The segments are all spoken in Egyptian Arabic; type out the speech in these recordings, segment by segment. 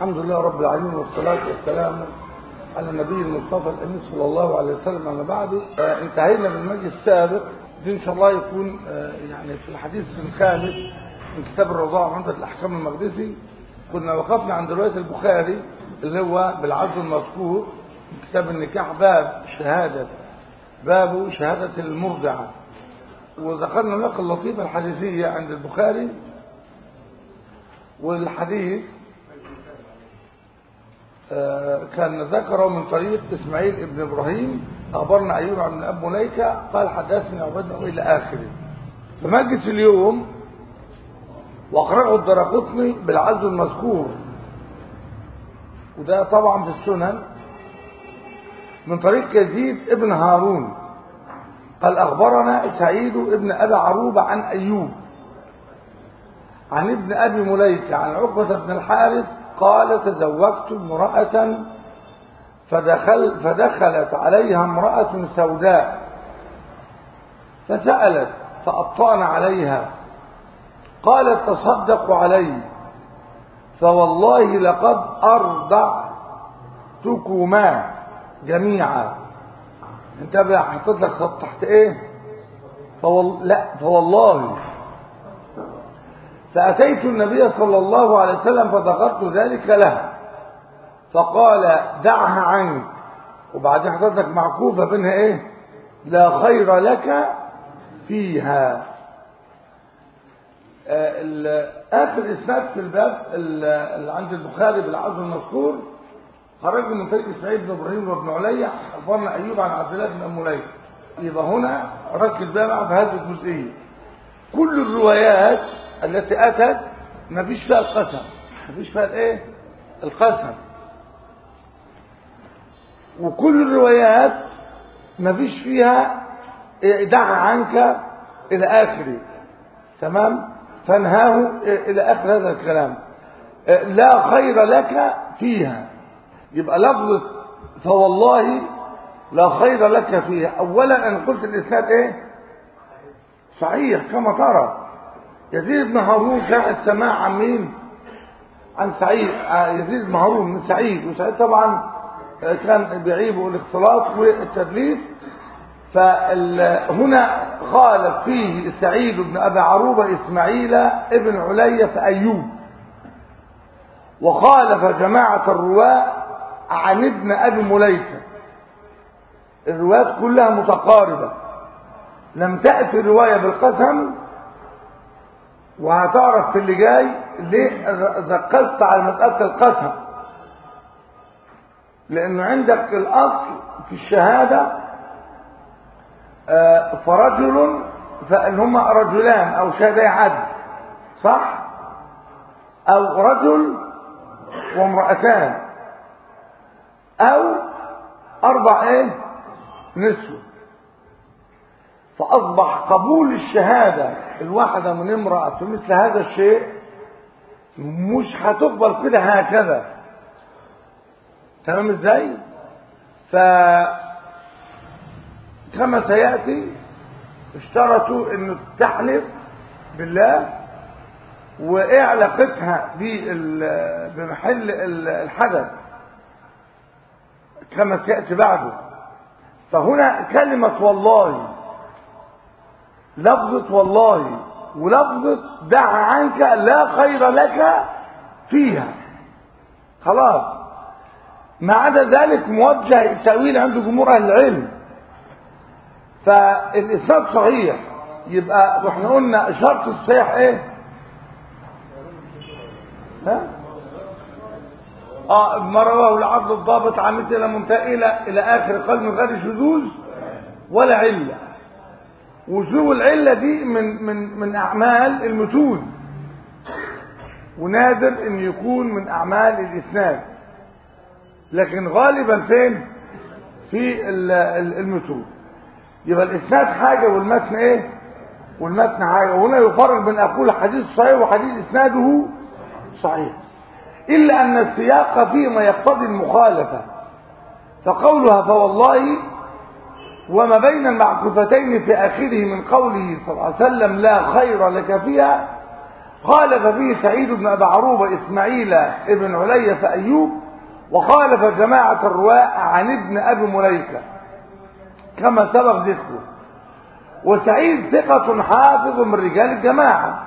الحمد لله رب العالمين والصلاة والسلام على النبي المصطفى الأمين صلى الله عليه وسلم أما بعد آه، انتهينا من المجلس السابق دي إن شاء الله يكون آه، يعني في الحديث الخامس من كتاب الرضاعة عمدة الأحكام المقدسي كنا وقفنا عند رواية البخاري اللي هو بالعزو المذكور في كتاب النكاح باب شهادة باب شهادة المرضعة وذكرنا النقل اللطيفة الحديثية عند البخاري والحديث آه، كان ذكره من طريق اسماعيل ابن ابراهيم اخبرنا ايوب عن ابو مليكه قال حدثني عبد الى اخره في مجلس اليوم واقرأه الدرقطني بالعزو المذكور وده طبعا في السنن من طريق يزيد ابن هارون قال اخبرنا سعيد ابن ابي عروبه عن ايوب عن ابن ابي مليكه عن عقبه بن الحارث قال تزوجت امراه فدخل فدخلت عليها امراه سوداء فسالت فابطان عليها قالت تصدق علي فوالله لقد ارضعتكما جميعا انتبه حطيت لك خط تحت ايه فوال... لا فوالله فأتيت النبي صلى الله عليه وسلم فذكرت ذلك له فقال دعها عنك وبعدين حضرتك معكوفة بينها ايه لا خير لك فيها آه آخر إسناد في الباب اللي عند البخاري بالعزو المذكور خرج من طريق سعيد بن ابراهيم وابن علي اخبرنا ايوب عن عبد الله بن ام مليك يبقى هنا ركز بقى مع في هذه الجزئيه كل الروايات التي اتت ما فيش فيها القسم ما فيش فيها الايه القسم وكل الروايات ما فيش فيها دع عنك الى اخره تمام فانهاه الى اخر هذا الكلام لا خير لك فيها يبقى لفظة فوالله لا خير لك فيها اولا انا قلت الاسناد ايه صحيح كما ترى يزيد بن هارون كان السماع عن مين عن سعيد يزيد بن هارون من سعيد وسعيد طبعا كان بيعيبه الاختلاط والتدليس فهنا خالف فيه سعيد بن ابي عروبه اسماعيل ابن علي فايوب وخالف جماعه الرواه عن ابن ابي مليكه الروايات كلها متقاربه لم تاتي الروايه بالقسم وهتعرف في اللي جاي ليه ركزت على مساله القسم لانه عندك الاصل في الشهاده فرجل فان هما رجلان او شهدي عدل صح او رجل وامرأتان او اربع ايه نسوة فاصبح قبول الشهادة الواحدة من امرأة في مثل هذا الشيء مش هتقبل كده هكذا تمام ازاي ف كما سيأتي اشترطوا انه تحلف بالله وايه علاقتها بمحل الحدث كما سيأتي بعده فهنا كلمة والله لفظة والله ولفظة دع عنك لا خير لك فيها خلاص ما عدا ذلك موجه التأويل عند جمهور أهل العلم فالإسناد صحيح يبقى واحنا قلنا شرط الصحيح ايه ها اه ما رواه العبد الضابط عن مثل منتهى الى الى اخر قال من غير شذوذ ولا عله وشذوذ العله دي من من من اعمال المتون ونادر ان يكون من اعمال الاسناد لكن غالبا فين في المتون يبقى الاسناد حاجه والمتن ايه والمتن حاجه وهنا يفرق بين اقول حديث صحيح وحديث اسناده صحيح الا ان السياق فيه ما يقتضي المخالفه فقولها فوالله وما بين المعكوفتين في اخره من قوله صلى الله عليه وسلم لا خير لك فيها خالف فيه سعيد بن أبي عروبة إسماعيل ابن علي فأيوب وخالف جماعة الرواة عن ابن أبي مليكة كما سبق ذكره وسعيد ثقة حافظ من رجال الجماعة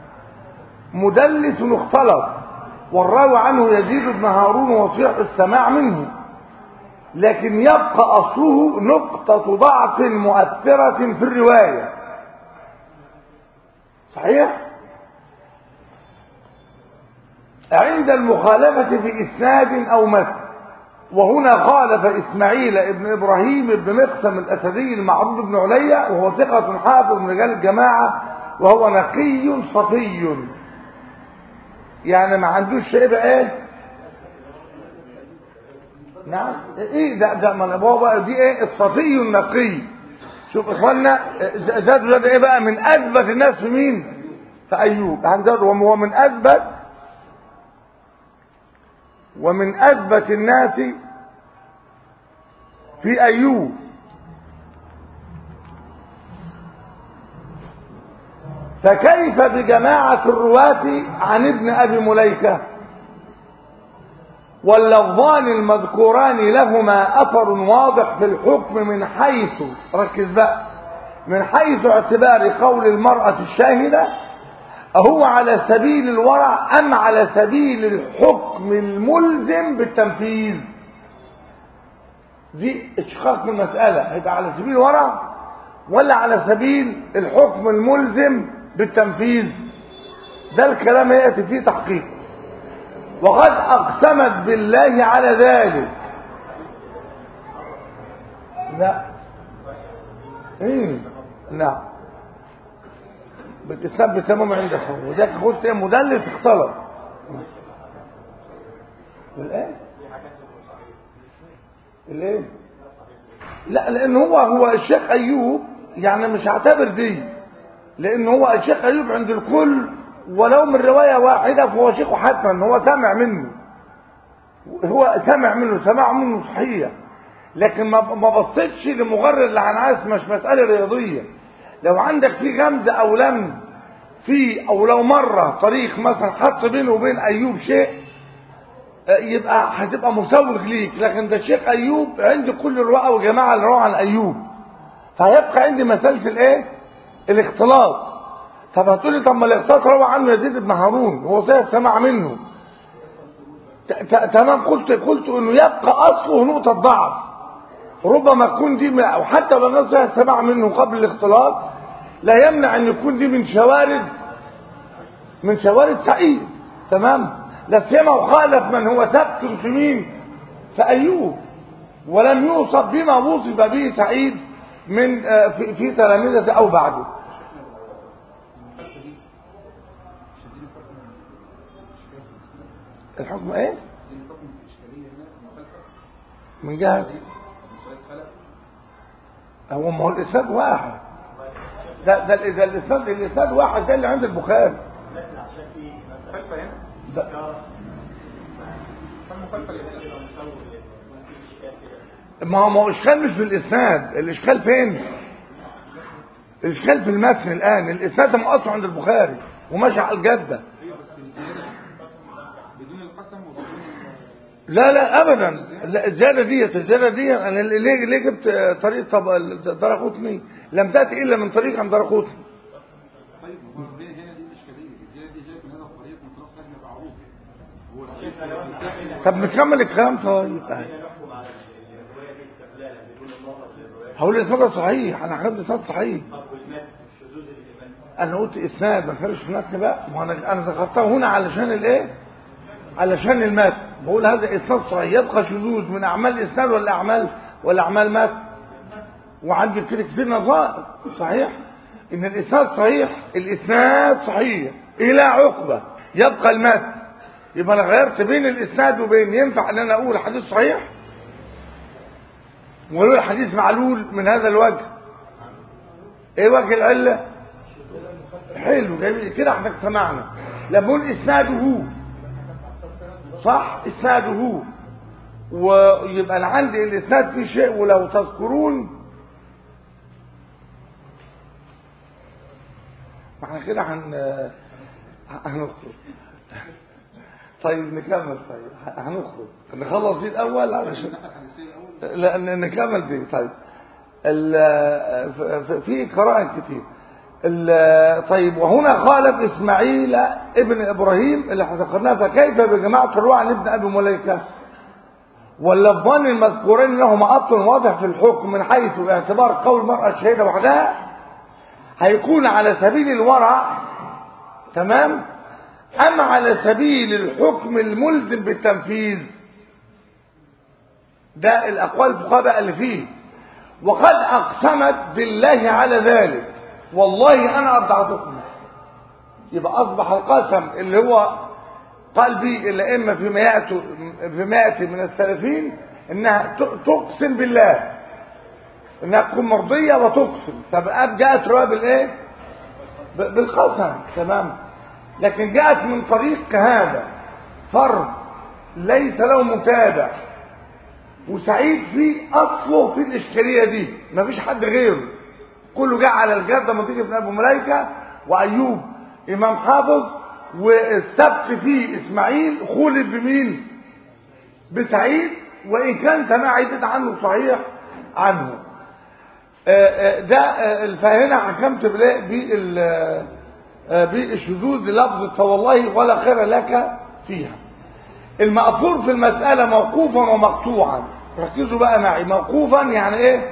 مدلس اختلط والراوي عنه يزيد بن هارون وصيح السماع منه لكن يبقى أصله نقطة ضعف مؤثرة في الرواية صحيح؟ عند المخالفة في إسناد أو متن وهنا خالف إسماعيل ابن إبراهيم ابن مقسم الأسدي المعروف بن عليا وهو ثقة حافظ من رجال الجماعة وهو نقي صفي يعني ما عندوش شيء بقى ايه نعم ايه ده ده ما هو بقى دي ايه الصفي النقي شوف اخوانا زاد ده ايه بقى من اثبت الناس في مين في ايوب هنزاد وهو من اثبت ومن اثبت الناس في ايوب فكيف بجماعة الرواة عن ابن أبي مليكة واللفظان المذكوران لهما أثر واضح في الحكم من حيث ركز بقى من حيث اعتبار قول المرأة الشاهدة أهو على سبيل الورع أم على سبيل الحكم الملزم بالتنفيذ دي اشخاص من المسألة هيبقى على سبيل الورع ولا على سبيل الحكم الملزم بالتنفيذ ده الكلام يأتي فيه تحقيق وقد أقسمت بالله على ذلك لا ايه لا بتثبت تمام عندك وذاك قلت ايه مدلس اختلط الايه الايه لا لان هو هو الشيخ ايوب يعني مش هعتبر دي لان هو الشيخ ايوب عند الكل ولو من روايه واحده فهو شيخه حتما هو سامع منه هو سامع منه سماع منه صحيح لكن ما ما بصيتش لمجرد لعناس مش مساله رياضيه لو عندك في غمزه او لمز في او لو مره طريق مثلا حط بينه وبين ايوب شيء يبقى هتبقى مسوغ ليك لكن ده الشيخ ايوب عند كل الرواة وجماعه اللي روى عن ايوب فهيبقى عندي مساله الايه الاختلاط طب هتقولي طب ما الاختلاط روى عنه يزيد بن هارون هو صحيح سمع منه تمام قلت قلت انه يبقى اصله نقطه ضعف ربما تكون دي او حتى لو الناس صحيح سمع منه قبل الاختلاط لا يمنع ان يكون دي من شوارد من شوارد سعيد تمام لا سيما وخالف من هو ثبت في مين في ايوب ولم يوصف بما وصف به سعيد من في, في تلامذته او بعده الحكم ايه من جهة هو ما هو الاسناد واحد ده ده ده الاسناد الاسناد واحد ده اللي عند البخاري ده ما هو ما هو اشكال مش في الاسناد الاشكال فين الاشكال في المتن الان الاسناد ده مقصر عند البخاري وماشي على الجده لا لا ابدا لا الزياده ديت الزياده دي انا ليه ليه جبت طريق طب درقوتني لم تاتي الا من طريق عن درقوتني طيب ما هو هنا هنا دي الاشكاليه الزياده دي جايه من هذا الطريق من خلاص لجنه معروف هو السيف طب نكمل الكلام طيب هقول الاسناد صحيح انا خدت اسناد صحيح انا قلت اسناد ما كانش في متن بقى ما انا انا ذكرتها هنا علشان الايه علشان المتن بقول هذا اسناد صحيح يبقى شذوذ من اعمال الاسناد ولا اعمال ولا اعمال متن وعندي كده كتير نظائر صحيح ان الاسناد صحيح الاسناد صحيح الى عقبه يبقى المتن يبقى انا غيرت بين الاسناد وبين ينفع ان انا اقول حديث صحيح واقول الحديث معلول من هذا الوجه ايه وجه العله حلو جميل كده احنا اجتمعنا لما اقول اسناده صح اسناده ويبقى انا عندي الاسناد فيه شيء ولو تذكرون ما احنا كده هن هنخرج طيب نكمل طيب هنخرج نخلص دي الاول علشان لا ن- نكمل دي طيب ال- ف- ف- في قراءة كتير ال- طيب وهنا خالف اسماعيل ابن ابراهيم اللي احنا ذكرناه فكيف بجماعة الروع عن ابن ابي مليكه واللفظان المذكورين لهما اصل واضح في الحكم من حيث اعتبار قول المرأة الشهيدة وحدها هيكون على سبيل الورع تمام أم على سبيل الحكم الملزم بالتنفيذ ده الأقوال الفقهاء بقى اللي فيه وقد أقسمت بالله على ذلك والله أنا أرضعتكم يبقى أصبح القسم اللي هو قال به الأئمة فيما يأتي فيما يأتي من السلفين إنها ت- تقسم بالله إنها تكون مرضية وتقسم طب جاءت رواية بالإيه؟ ب- بالقسم تمام لكن جاءت من طريق كهذا فرد ليس له متابع وسعيد في اصله في الاشكاليه دي مفيش حد غيره كله جاء على الجده منطقه ابن ابو ملائكه وايوب امام حافظ والسبت فيه اسماعيل خولد بمين بسعيد وان كان سماع عدد عنه صحيح عنه آه، آه، ده آه، فهنا حكمت بالايه بال آه، بالشذوذ للفظ فوالله ولا خير لك فيها المأثور في المسألة موقوفا ومقطوعا ركزوا بقى معي موقوفا يعني ايه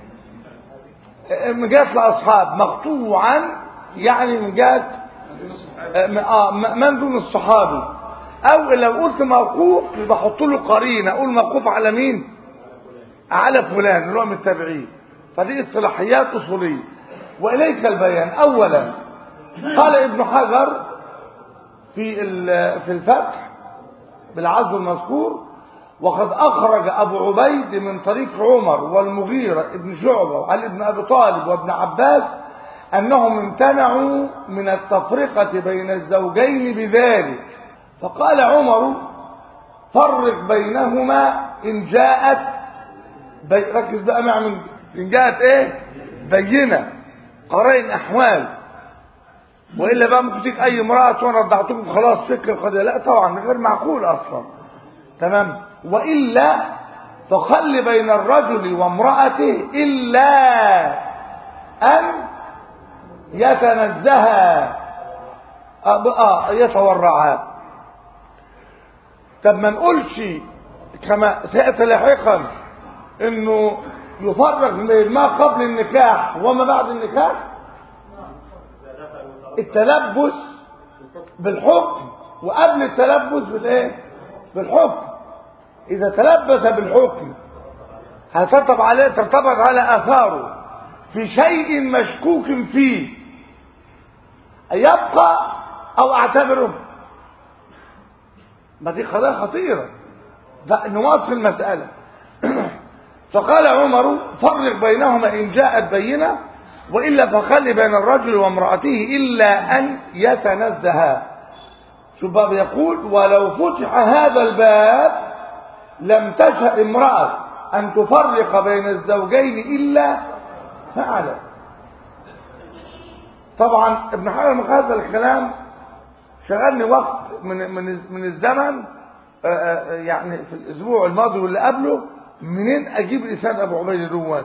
آه، من جهة الأصحاب مقطوعا يعني من جهة آه، م- آه، م- من دون الصحابي أو لو قلت موقوف يبقى احط له قرينة أقول موقوف على مين على فلان اللي هو من التابعين فدي اصطلاحيات أصولية وإليك البيان أولا قال ابن حجر في ال- في الفتح بالعزو المذكور وقد أخرج أبو عبيد من طريق عمر والمغيرة ابن شعبة وعلي بن أبي طالب وابن عباس أنهم امتنعوا من التفرقة بين الزوجين بذلك فقال عمر فرق بينهما إن جاءت بي... ركز بقى مع من إن جاءت إيه بينة قرين أحوال والا بقى ممكن تيجي اي امراه وانا رضعتكم خلاص فكر القضيه لا طبعا غير معقول اصلا تمام والا فخل بين الرجل وامراته الا ان يتنزها اه آه، يتورعا طب ما نقولش كما سياتي لاحقا انه يفرق بين ما قبل النكاح وما بعد النكاح التلبس بالحكم وقبل التلبس بالايه بالحكم اذا تلبس بالحكم هترتب عليه ترتبط على اثاره في شيء مشكوك فيه يبقى او اعتبره ما دي قضيه خطيره نواصل المساله فقال عمر فرق بينهما ان جاءت بينه وإلا فخل بين الرجل وامرأته إلا أن يتنزها شوف بقى بيقول ولو فتح هذا الباب لم تشأ امرأة أن تفرق بين الزوجين إلا فعلت طبعا ابن حجر هذا الكلام شغلني وقت من من من الزمن آه، آه، يعني في الاسبوع الماضي واللي قبله منين اجيب لسان ابو عبيد دوت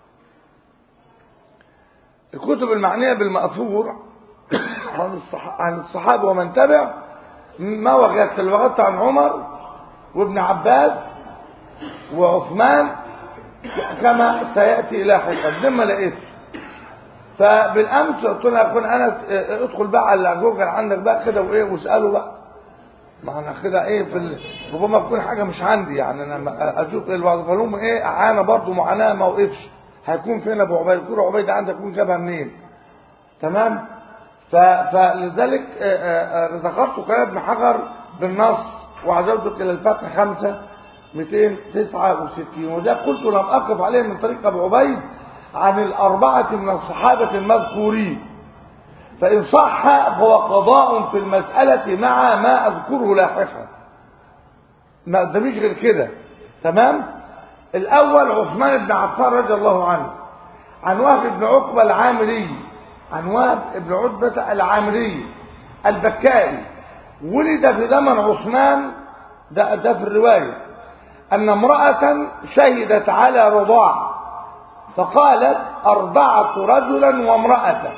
الكتب المعنية بالمأثور عن الصح- عن الصحابة ومن تبع ما وجدت اللي وجدت عن عمر وابن عباس وعثمان كما سيأتي لاحقا ده ما لقيتش فبالامس قلت له يا اخوان انس اه، ادخل بقى على جوجل عندك بقى كده وايه واساله بقى ما انا كده ايه في ال... ربما تكون حاجه مش عندي يعني انا ما- اشوف البعض فلهم ايه اعانه برضه معاناه ما وقفش هيكون فين ابو عبيد يكون عبيد عندك يكون جابها منين تمام ف... فلذلك اه، اه، اه، ذكرت كلام ابن حجر بالنص وعزوتك الى الفتح خمسة 269 وده قلت لم اقف عليه من طريق ابو عبيد عن الاربعه من الصحابه المذكورين فإن صح فهو قضاء في المسألة مع ما أذكره لاحقا ما قداميش غير كده تمام الأول عثمان بن عفان رضي الله عنه عن وهب بن عقبة العامري عن وهب بن عتبة العامري البكائي ولد في زمن عثمان ده, ده في الرواية أن امرأة شهدت على رضاع فقالت أرضعت رجلا وامرأة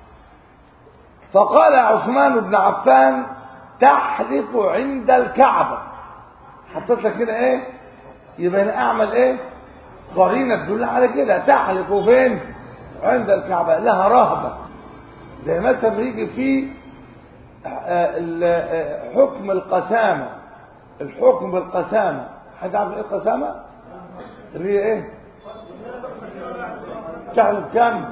فقال عثمان بن عفان تحلف عند الكعبة حطيت لك كده ايه يبقى انا اعمل ايه قرينه تدل على كده تحلف فين عند الكعبه لها رهبه زي مثلا يجي في حكم القسامه الحكم بالقسامه حد عارف ايه القسامه اللي هي ايه تحلف كم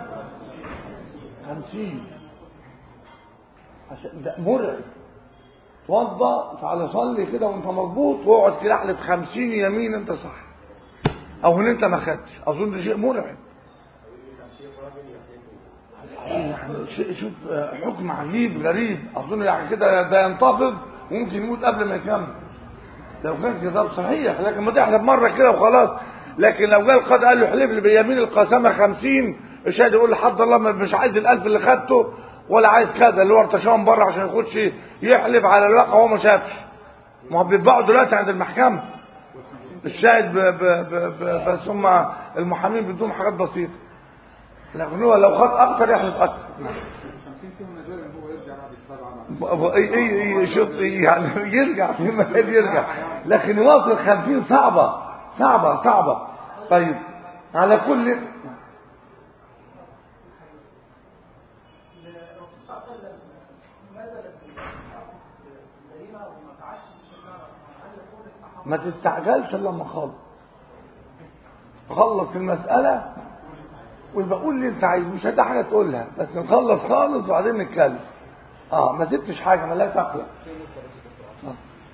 خمسين عشان ده مرعب توضى تعالى صلي كده وانت مظبوط واقعد كده احلف 50 يمين انت صح او ان انت ما خدتش اظن ده شيء مرعب يعني شيء شوف حكم عجيب غريب اظن يعني كده ده ينتفض وممكن يموت قبل ما يكمل لو كان كتاب صحيح لكن ما تحلف مره كده وخلاص لكن لو جه القاضي قال له احلف لي بيمين القسامه 50 الشاهد يقول لحد الله مش عايز الالف اللي خدته ولا عايز كذا اللي هو ارتشاهم بره عشان يخش يحلف على الواقع هو ما شافش ما هو بيتباعوا دلوقتي عند المحكمه الشاهد ب ب ب ب بس هم المحامين بيدوهم حاجات بسيطه لكن هو لو خد اكتر يحلف اكتر 50 فيهم نادر ان هو يرجع بعد السبعه اي اي اي شوف يعني يرجع في مكان يرجع لكن يواصل 50 صعبه صعبه صعبه طيب على كل ما تستعجلش الا لما خلص خلص المسألة ويبقى قول اللي انت عايزه مش هتلاقي حاجة تقولها بس نخلص خالص وبعدين نتكلم اه ما سبتش حاجة ما لا تقلق آه.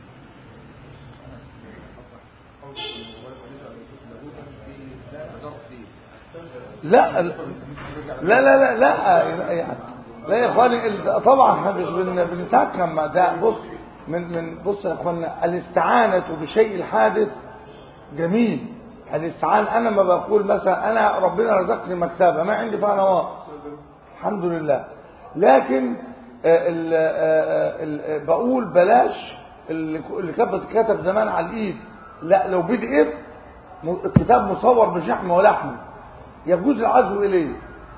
لا لا لا لا لا يعني لا يا اخواني طبعا احنا مش بن- بنتحكم ده بص من من بص يا اخوانا الاستعانة بشيء الحادث جميل الاستعانة انا ما بقول مثلا انا ربنا رزقني مكتبة ما عندي فيها نواقص الحمد لله لكن آه، ال- آه، ال- بقول بلاش اللي اللي كانت بتتكتب زمان على الايد لا لو بي دي اف الكتاب مصور بشحم ولحم يجوز العزو اليه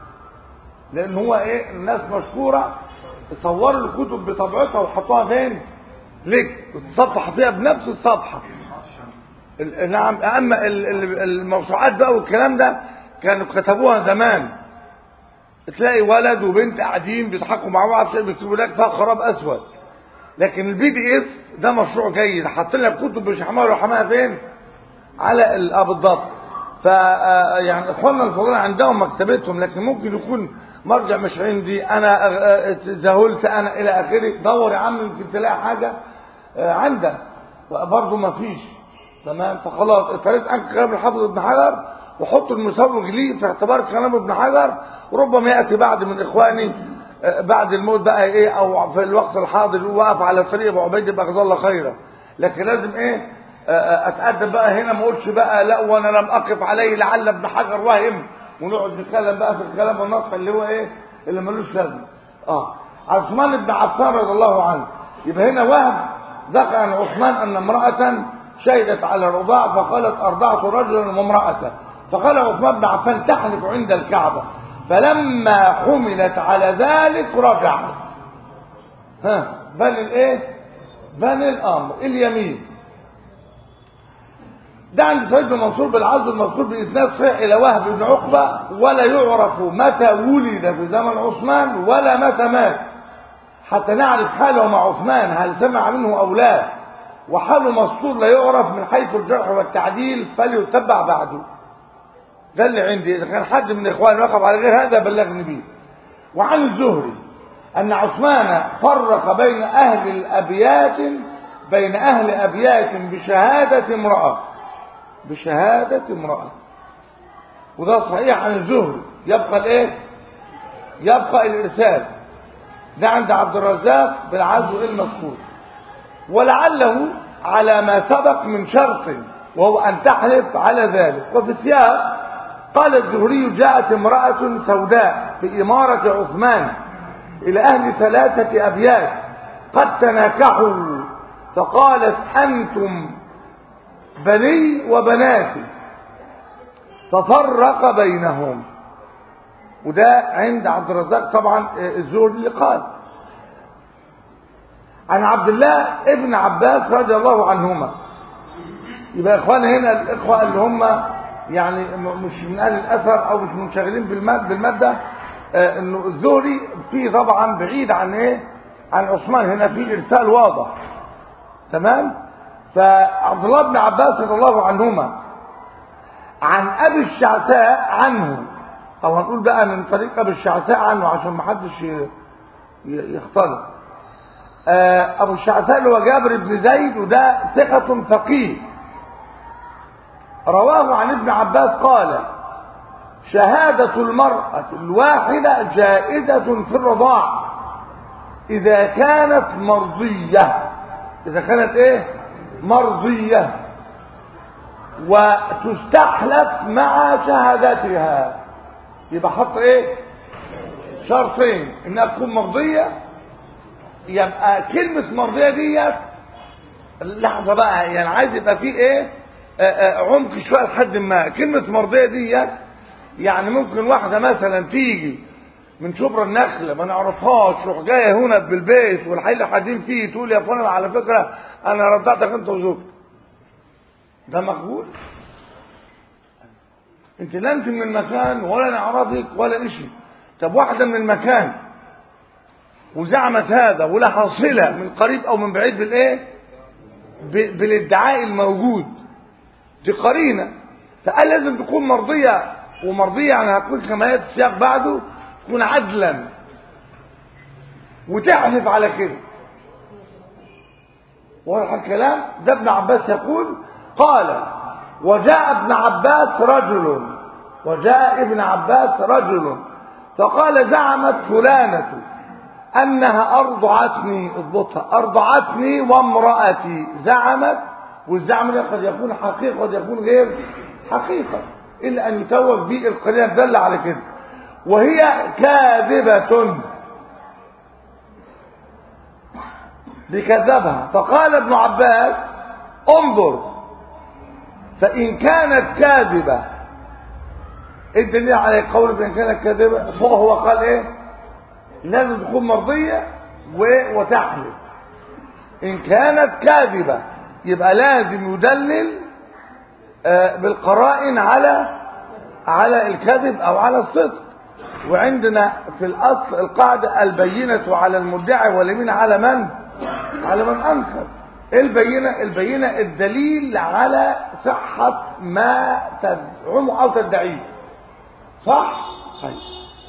لان هو ايه الناس مشهوره صوروا الكتب بطبيعتها وحطوها فين ليك الصفحه فيها بنفس الصفحه ال- نعم اما ال- ال- الموسوعات بقى والكلام ده كانوا كتبوها زمان تلاقي ولد وبنت قاعدين بيضحكوا مع بعض شيء بيكتبوا لك فيها خراب اسود لكن البي دي اف ده مشروع جيد حاطين لك كتب بشحمها وحماها فين على ال- اه بالضبط ف آه، يعني اخواننا الفضلاء عندهم مكتبتهم لكن ممكن يكون مرجع مش عندي انا آه، آه، ذهلت انا الى اخره دور يا عم يمكن تلاقي حاجه آه، عندك برضه ما فيش تمام فخلاص اضطريت انقل كلام الحافظ ابن حجر وحط المسوغ ليه في اعتبار كلام ابن حجر ربما ياتي بعد من اخواني آه، بعد الموت بقى ايه او في الوقت الحاضر واقف على طريق ابو عبيد يبقى جزاه الله خيرا لكن لازم ايه آه، اتقدم بقى هنا ما اقولش بقى لا وانا لم اقف عليه لعل ابن حجر وهم ونقعد نتكلم بقى في الكلام والنطق اللي هو ايه اللي ملوش لازمه اه عثمان بن عفان رضي الله عنه يبقى هنا وهب ذكر عن عثمان ان امراه شهدت على الرضاع فقالت ارضعت رجلا وامراه فقال عثمان بن عفان تحلف عند الكعبه فلما حملت على ذلك رجعت ها بل الايه بل الامر اليمين ده عند سيدنا منصور بالعزل المذكور بإسناد صحيح إلى وهب بن عقبة ولا يعرف متى ولد في زمن عثمان ولا متى مات حتى نعرف حاله مع عثمان هل سمع منه أو لا وحال مسطور لا يعرف من حيث الجرح والتعديل فليتبع بعده ده اللي عندي إذا كان حد من إخواني وقف على غير هذا بلغني به وعن الزهري أن عثمان فرق بين أهل الأبيات بين أهل أبيات بشهادة امرأة بشهادة امرأة وده صحيح عن الزهري يبقى الايه يبقى الارسال ده عند عبد الرزاق بالعزو المذكور ولعله على ما سبق من شرط وهو ان تحلف على ذلك وفي السياق قال الزهري جاءت امرأة سوداء في إمارة عثمان إلى أهل ثلاثة أبيات قد تناكحوا فقالت أنتم بني وبناتي ففرق بينهم وده عند عبد الرزاق طبعا الزهري اللي قال عن عبد الله ابن عباس رضي الله عنهما يبقى يا اخوانا هنا الاخوه اللي هم يعني مش من اهل الاثر او مش منشغلين بالمادة, بالماده آه انه الزهري فيه طبعا بعيد عن ايه عن عثمان هنا في ارسال واضح تمام فعبد الله بن عباس رضي الله عنهما عن ابي الشعثاء عنه او هنقول بقى من طريق ابي الشعثاء عنه عشان ما حدش يختلط آه ابو الشعثاء اللي هو جابر بن زيد وده ثقة فقيه رواه عن ابن عباس قال شهادة المرأة الواحدة جائزة في الرضاع إذا كانت مرضية إذا كانت إيه مرضية وتستحلف مع شهادتها يبقى حط إيه شرطين إنها تكون مرضية يبقى كلمة مرضية ديت لحظة بقى يعني عايز يبقى فيه إيه عمق شويه لحد ما كلمه مرضيه ديت يعني ممكن واحده مثلا تيجي من شبرا النخله ما نعرفهاش تروح جايه هنا بالبيت والحي اللي قاعدين فيه تقول يا فلان على فكره انا رضعتك انت وزوجتك ده مقبول انت لا انت من المكان ولا نعرفك ولا شيء طب واحده من المكان وزعمت هذا ولها صله من قريب او من بعيد بالايه بالادعاء الموجود دي قرينه فقال لازم تكون مرضيه ومرضيه يعني هتكون كما هي السياق بعده تكون عدلا وتحلف على كده واضح الكلام ده ابن عباس يقول قال وجاء ابن عباس رجل وجاء ابن عباس رجل فقال زعمت فلانة أنها أرضعتني اضبطها أرضعتني وامرأتي زعمت والزعم ده قد يكون حقيقة قد يكون غير حقيقة إلا أن يتوج به القرينة دل على كده وهي كاذبة بكذبها فقال ابن عباس انظر فإن كانت كاذبة الدليل على قول فإن كانت كاذبة فهو قال إيه لازم تكون مرضية وتحلف إن كانت كاذبة يبقى لازم يدلل بالقرائن على على الكذب او على الصدق وعندنا في الاصل القاعده البينه على المدعي واليمين على من على من انكر البينه البينه الدليل على صحه ما تزعمه او تدعيه صح طيب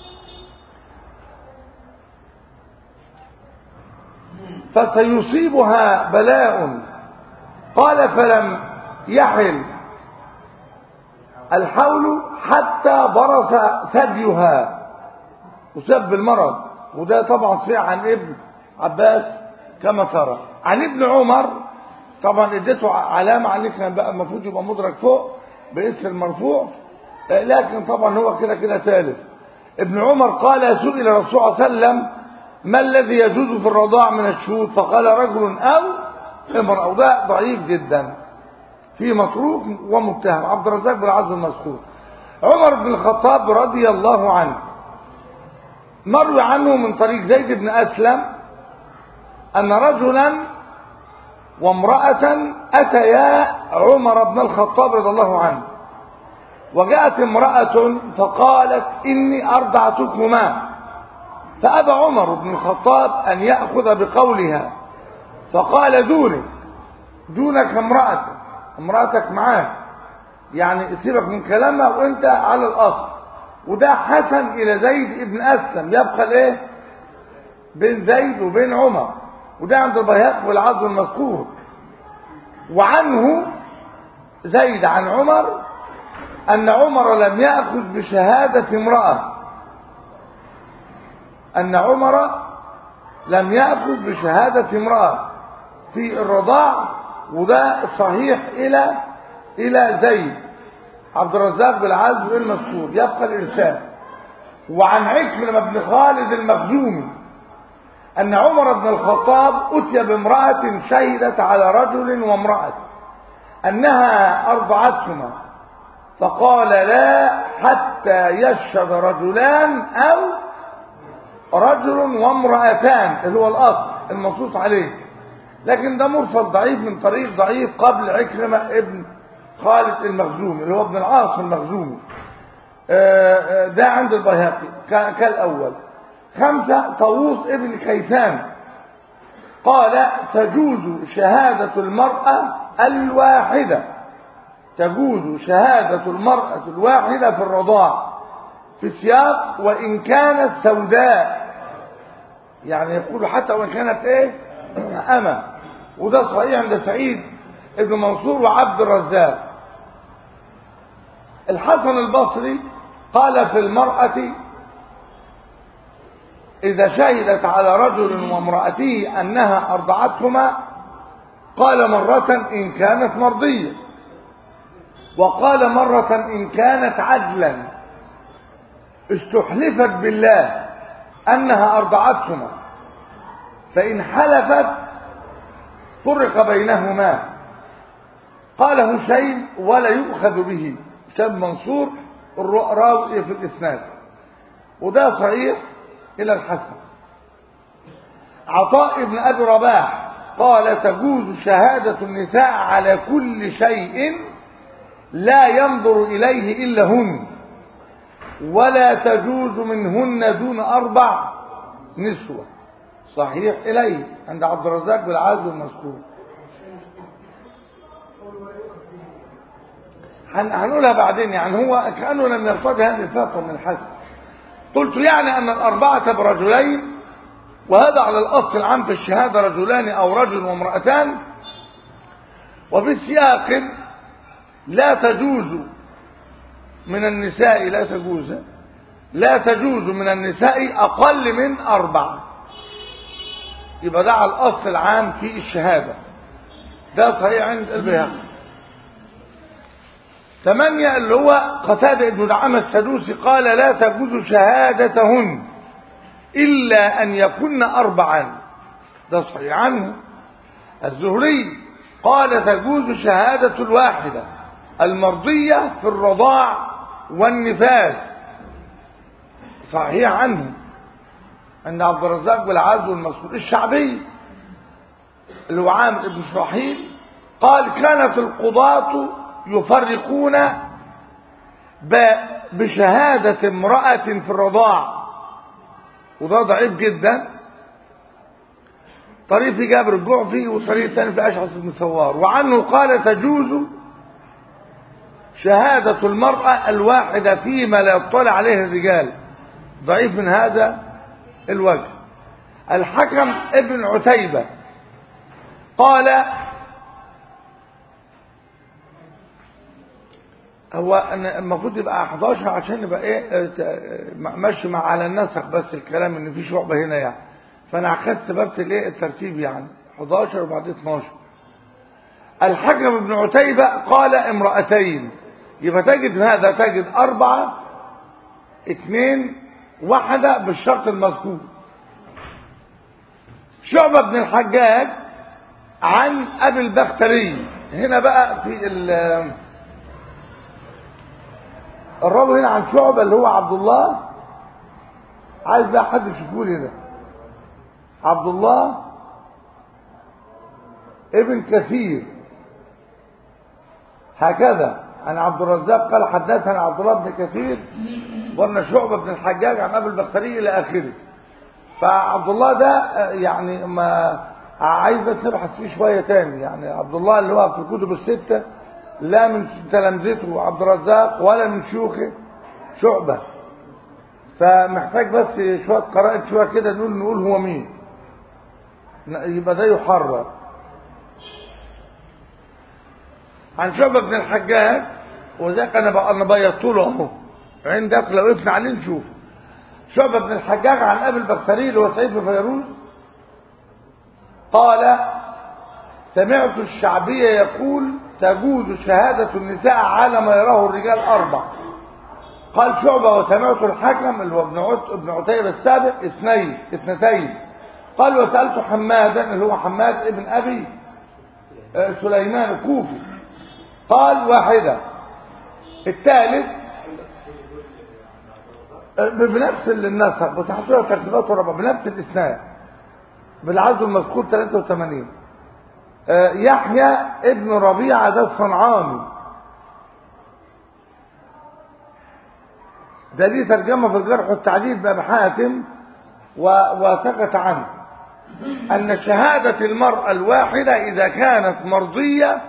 فسيصيبها بلاء قال فلم يحل الحول حتى برص ثديها وسب المرض وده طبعا صحيح عن ابن عباس كما ترى عن ابن عمر طبعا اديته علامة عليه كان بقى المفروض يبقى مدرك فوق باسم المرفوع لكن طبعا هو كده كده ثالث ابن عمر قال سئل الرسول صلى الله عليه وسلم ما الذي يجوز في الرضاع من الشهود فقال رجل او امرأة وده ضعيف جدا في متروك ومتهم عبد الرزاق بن العز المذكور عمر بن الخطاب رضي الله عنه مروي عنه من طريق زيد بن أسلم أن رجلا وامرأة أتيا عمر بن الخطاب رضي الله عنه وجاءت امرأة فقالت إني أرضعتكما فأبى عمر بن الخطاب أن يأخذ بقولها فقال دونك دونك امرأتك امرأتك معاك يعني سيبك من كلامها وانت على الأصل وده حسن إلى زيد ابن أسلم يبقى الايه بين زيد وبين عمر وده عند البيهقي والعظم المذكور وعنه زيد عن عمر أن عمر لم يأخذ بشهادة امرأة أن عمر لم يأخذ بشهادة امرأة في الرضاع وده صحيح إلى إلى زيد عبد الرزاق بالعزم المذكور يبقى الإرسال وعن عكرمة بن خالد المخزومي أن عمر بن الخطاب أتي بامرأة شهدت على رجل وامرأة أنها أرضعتهما فقال لا حتى يشهد رجلان أو رجل وامرأتان اللي هو الأصل المنصوص عليه لكن ده مرسل ضعيف من طريق ضعيف قبل عكرمة ابن خالد المخزومي اللي هو ابن العاص المخزومي ده عند البيهقي كالأول خمسة طاووس ابن كيسان قال تجوز شهادة المرأة الواحدة تجوز شهادة المرأة الواحدة في الرضاع في السياق وإن كانت سوداء يعني يقول حتى وإن كانت إيه أما وده صحيح عند سعيد ابن منصور وعبد الرزاق الحسن البصري قال في المرأة إذا شهدت على رجل وامرأته أنها أرضعتهما قال مرة إن كانت مرضية وقال مرة إن كانت عدلا استحلفت بالله أنها أرضعتهما فإن حلفت فرق بينهما قال هشيم ولا يؤخذ به هشام منصور الراوي في الإسناد وده صحيح إلى الحسن عطاء بن أبي رباح قال تجوز شهادة النساء على كل شيء لا ينظر إليه إلا هن ولا تجوز منهن دون أربع نسوة صحيح إليه عند عبد الرزاق بالعاز المذكور هنقولها بعدين يعني هو كأنه لم يرتضي هذه الفترة من الحسن قلت يعني أن الأربعة برجلين وهذا على الأصل العام في الشهادة رجلان أو رجل وامرأتان وفي السياق لا تجوز من النساء لا تجوز لا تجوز من النساء أقل من أربعة يبقى ده على الأصل العام في الشهادة ده صحيح عند البيهقي ثمانية اللي هو قتادة بن دعامة السدوسي قال لا تجوز شهادتهن إلا أن يكن أربعا ده صحيح عنه الزهري قال تجوز شهادة الواحدة المرضية في الرضاع والنفاس صحيح عنه عند عبد الرزاق والعز والمسعود الشعبي اللي هو عامر بن شراحيل قال كانت القضاة يفرقون بشهادة امرأة في الرضاع وده ضعيف جدا طريق في جابر الجعفي وطريق ثاني في أشعث بن سوار وعنه قال تجوز شهادة المرأة الواحدة فيما لا يطلع عليه الرجال ضعيف من هذا الوجه الحكم ابن عتيبة قال هو المفروض يبقى 11 عشان يبقى ايه ماشي مع على النسق بس الكلام ان في شعبة هنا يعني فانا اخدت بس الايه الترتيب يعني 11 وبعدين 12 الحكم ابن عتيبة قال امرأتين يبقى تجد هذا تجد أربعة اثنين واحدة بالشرط المذكور شعبة بن الحجاج عن أبي البختري هنا بقى في الراوي هنا عن شعبة اللي هو عبد الله عايز بقى حد يشوفه لي ده عبد الله ابن كثير هكذا عن عبد الرزاق قال حدثنا عبد الله بن كثير وان شعبة بن الحجاج عن ابي البختري الى اخره فعبد الله ده يعني ما عايز بس نبحث فيه شويه تاني يعني عبد الله اللي هو في الكتب السته لا من تلامذته عبد الرزاق ولا من شيوخه شعبة فمحتاج بس شوية قراءة شوية كده نقول نقول هو مين يبقى ده يحرر عن شعبة بن الحجاج وذاك انا بقى انا بيضت له اهو عندك لو وقفنا عليه نشوف شعبة بن الحجاج عن ابي البختري اللي هو سعيد بن فيروز قال سمعت الشعبية يقول تجوز شهادة النساء على ما يراه الرجال أربع قال شعبة وسمعت الحكم اللي هو ابن ابن عتيبة السابق اثنين اثنتين قال وسألت حمادا اللي هو حماد ابن أبي آه، سليمان الكوفي قال واحدة الثالث آه، بنفس النسق بتحصلها ترتيبات وربع بنفس الإسناد بالعزو المذكور 83 آه، يحيى ابن ربيعة ده الصنعاني ده دي ترجمة في الجرح والتعديل بأبي حاتم و- وسكت عنه أن شهادة المرأة الواحدة إذا كانت مرضية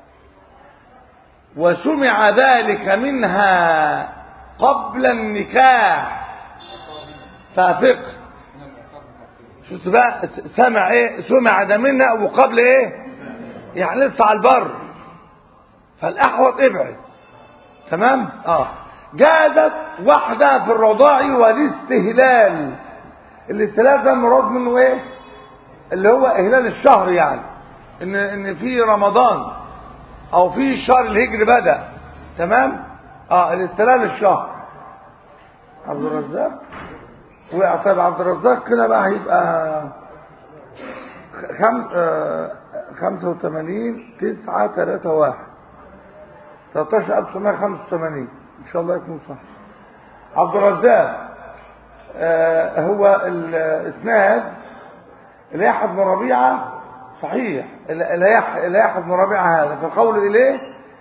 وسمع ذلك منها قبل النكاح فافق شفت بقى سمع ايه سمع ده منها وقبل ايه يعني لسه على البر فالاحوط ابعد تمام اه جازت واحدة في الرضاع والاستهلال الاستهلال ده مراد منه ايه اللي هو اهلال الشهر يعني ان ان في رمضان او في الشهر الهجري بدا تمام اه الاستهلال الشهر عبد الرزاق وقع طيب عبد الرزاق كده بقى هيبقى خم... آه... 85 9 3 1 13 1985 ان شاء الله يكون صح عبد الرزاق آه هو الاسناد الياح بن ربيعه صحيح الياح الياح بن ربيعه هذا فالقول اليه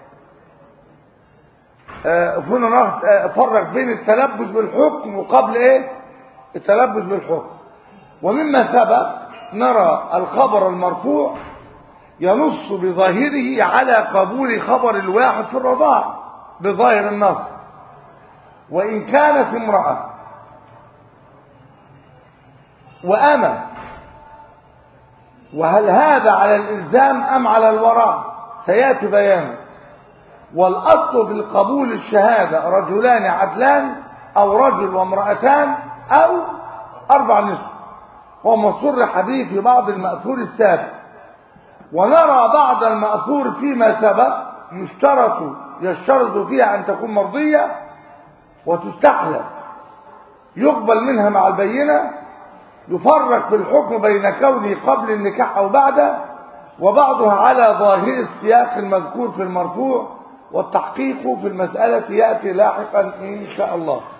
آه هنا آه فرق بين التلبس بالحكم وقبل ايه التلبس بالحكم ومما ثبت نرى الخبر المرفوع ينص بظاهره على قبول خبر الواحد في الرضاع بظاهر النص وإن كانت امرأة وأما وهل هذا على الإلزام أم على الوراء سيأتي بيانه والأصل في القبول الشهادة رجلان عدلان أو رجل وامرأتان أو أربع نصف وما صرح به في بعض المأثور السابق ونرى بعض المأثور فيما سبق يشترط يشترط فيها أن تكون مرضية وتستحلف يقبل منها مع البينة يفرق في الحكم بين كونه قبل النكاح أو بعده وبعضها على ظاهر السياق المذكور في المرفوع والتحقيق في المسألة يأتي لاحقا إن شاء الله